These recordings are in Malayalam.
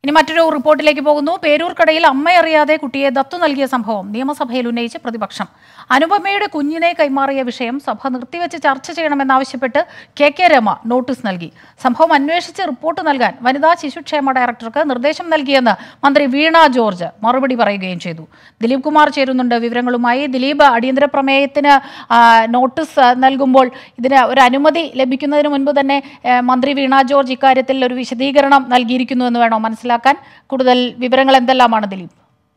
ഇനി മറ്റൊരു റിപ്പോർട്ടിലേക്ക് പോകുന്നു പേരൂർക്കടയിൽ അമ്മയറിയാതെ കുട്ടിയെ ദത്തു നൽകിയ സംഭവം നിയമസഭയിൽ ഉന്നയിച്ച് പ്രതിപക്ഷം അനുപമയുടെ കുഞ്ഞിനെ കൈമാറിയ വിഷയം സഭ നിർത്തിവെച്ച് ചർച്ച ചെയ്യണമെന്നാവശ്യപ്പെട്ട് കെ കെ രമ നോട്ടീസ് നൽകി സംഭവം അന്വേഷിച്ച് റിപ്പോർട്ട് നൽകാൻ വനിതാ ശിശുക്ഷേമ ഡയറക്ടർക്ക് നിർദ്ദേശം നൽകിയെന്ന് മന്ത്രി വീണ ജോർജ് മറുപടി പറയുകയും ചെയ്തു ദിലീപ് കുമാർ ചേരുന്നുണ്ട് വിവരങ്ങളുമായി ദിലീപ് അടിയന്തര പ്രമേയത്തിന് ആ, നോട്ടീസ് ആ, നൽകുമ്പോൾ ഇതിന് ഒരു അനുമതി ലഭിക്കുന്നതിന് മുൻപ് തന്നെ ഏ, മന്ത്രി വീണ ജോർജ് ഇക്കാര്യത്തിൽ ഒരു വിശദീകരണം നൽകിയിരിക്കുന്നു എന്ന് വേണോ മനസ്സിലാക്കാൻ കൂടുതൽ വിവരങ്ങൾ എന്തെല്ലാമാണ് ദിലീപ്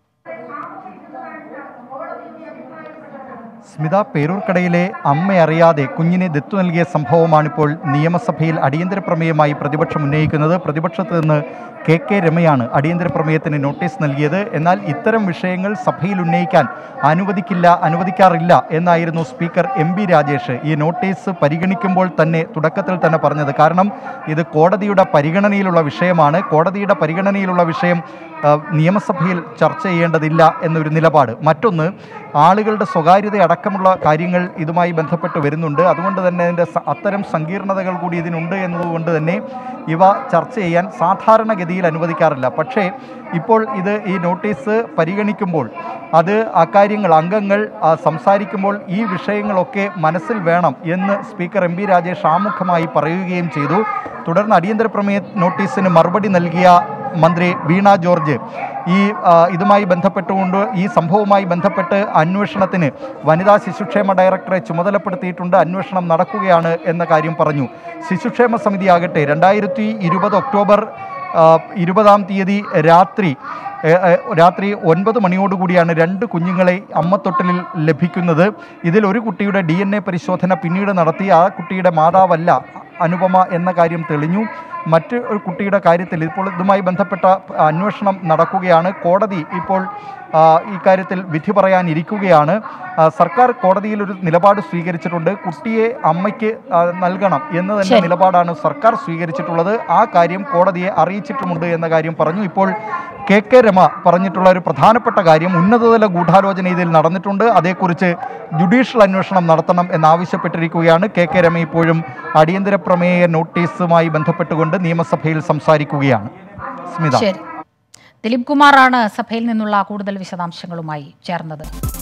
സ്മിത പേരൂർക്കടയിലെ അമ്മയറിയാതെ കുഞ്ഞിനെ ദത്തു നൽകിയ സംഭവമാണിപ്പോൾ നിയമസഭയിൽ അടിയന്തര പ്രമേയമായി പ്രതിപക്ഷം ഉന്നയിക്കുന്നത് പ്രതിപക്ഷത്ത് നിന്ന് കെ കെ രമയാണ് അടിയന്തര പ്രമേയത്തിന് നോട്ടീസ് നൽകിയത് എന്നാൽ ഇത്തരം വിഷയങ്ങൾ സഭയിൽ ഉന്നയിക്കാൻ അനുവദിക്കില്ല അനുവദിക്കാറില്ല എന്നായിരുന്നു സ്പീക്കർ എം ബി രാജേഷ് ഈ നോട്ടീസ് പരിഗണിക്കുമ്പോൾ തന്നെ തുടക്കത്തിൽ തന്നെ പറഞ്ഞത് കാരണം ഇത് കോടതിയുടെ പരിഗണനയിലുള്ള വിഷയമാണ് കോടതിയുടെ പരിഗണനയിലുള്ള വിഷയം ആ, നിയമസഭയിൽ ചർച്ച ചെയ്യേണ്ടതില്ല എന്നൊരു നിലപാട് മറ്റൊന്ന് ആളുകളുടെ സ്വകാര്യത അടക്കമുള്ള കാര്യങ്ങൾ ഇതുമായി ബന്ധപ്പെട്ട് വരുന്നുണ്ട് അതുകൊണ്ട് തന്നെ അതിൻ്റെ സ- അത്തരം സങ്കീർണതകൾ കൂടി ഇതിനുണ്ട് എന്നതുകൊണ്ട് തന്നെ ഇവ ചർച്ച ചെയ്യാൻ സാധാരണഗതിയിൽ അനുവദിക്കാറില്ല പക്ഷേ ഇപ്പോൾ ഇത് ഈ നോട്ടീസ് പരിഗണിക്കുമ്പോൾ അത് അക്കാര്യങ്ങൾ അംഗങ്ങൾ ആ, സംസാരിക്കുമ്പോൾ ഈ വിഷയങ്ങളൊക്കെ മനസ്സിൽ വേണം എന്ന് സ്പീക്കർ എം പി രാജേഷ് ആമുഖമായി പറയുകയും ചെയ്തു തുടർന്ന് അടിയന്തര പ്രമേയ നോട്ടീസിന് മറുപടി നൽകിയ മന്ത്രി വീണ ജോർജ് ഈ ആ, ഇതുമായി ബന്ധപ്പെട്ടുകൊണ്ട് ഈ സംഭവവുമായി ബന്ധപ്പെട്ട് അന്വേഷണത്തിന് വനിതാ ശിശുക്ഷേമ ഡയറക്ടറെ ചുമതലപ്പെടുത്തിയിട്ടുണ്ട് അന്വേഷണം നടക്കുകയാണ് എന്ന കാര്യം പറഞ്ഞു ശിശുക്ഷേമ സമിതി ആകട്ടെ രണ്ടായിരത്തി ഇരുപത് ഒക്ടോബർ ആ, ഇരുപതാം തീയതി രാത്രി ഏ, ഏ, രാത്രി ഒൻപത് മണിയോടുകൂടിയാണ് രണ്ട് കുഞ്ഞുങ്ങളെ അമ്മത്തൊട്ടിലിൽ ലഭിക്കുന്നത് ഇതിൽ ഒരു കുട്ടിയുടെ ഡി പരിശോധന പിന്നീട് നടത്തി ആ കുട്ടിയുടെ മാതാവല്ല അനുപമ എന്ന കാര്യം തെളിഞ്ഞു മറ്റ് ഒരു കുട്ടിയുടെ കാര്യത്തിൽ ഇപ്പോൾ ഇതുമായി ബന്ധപ്പെട്ട അന്വേഷണം നടക്കുകയാണ് കോടതി ഇപ്പോൾ ആ, ഇക്കാര്യത്തിൽ വിധി പറയാനിരിക്കുകയാണ് ആ, സർക്കാർ കോടതിയിൽ ഒരു നിലപാട് സ്വീകരിച്ചിട്ടുണ്ട് കുട്ടിയെ അമ്മയ്ക്ക് ആ, നൽകണം എന്ന് തന്നെ ശരി. നിലപാടാണ് സർക്കാർ സ്വീകരിച്ചിട്ടുള്ളത് ആ കാര്യം കോടതിയെ അറിയിച്ചിട്ടുമുണ്ട് എന്ന കാര്യം പറഞ്ഞു ഇപ്പോൾ കെ കെ രമ പറഞ്ഞിട്ടുള്ള ഒരു പ്രധാനപ്പെട്ട കാര്യം ഉന്നതതല ഗൂഢാലോചന ഇതിൽ നടന്നിട്ടുണ്ട് അതേക്കുറിച്ച് ജുഡീഷ്യൽ അന്വേഷണം നടത്തണം എന്നാവശ്യപ്പെട്ടിരിക്കുകയാണ് കെ കെ രമ ഇപ്പോഴും അടിയന്തര പ്രമേയ നോട്ടീസുമായി ബന്ധപ്പെട്ടുകൊണ്ട് നിയമസഭയിൽ സംസാരിക്കുകയാണ് സ്മിത ശരി ദിലീപ് കുമാറാണ് സഭയിൽ നിന്നുള്ള കൂടുതൽ വിശദാംശങ്ങളുമായി ചേർന്നത്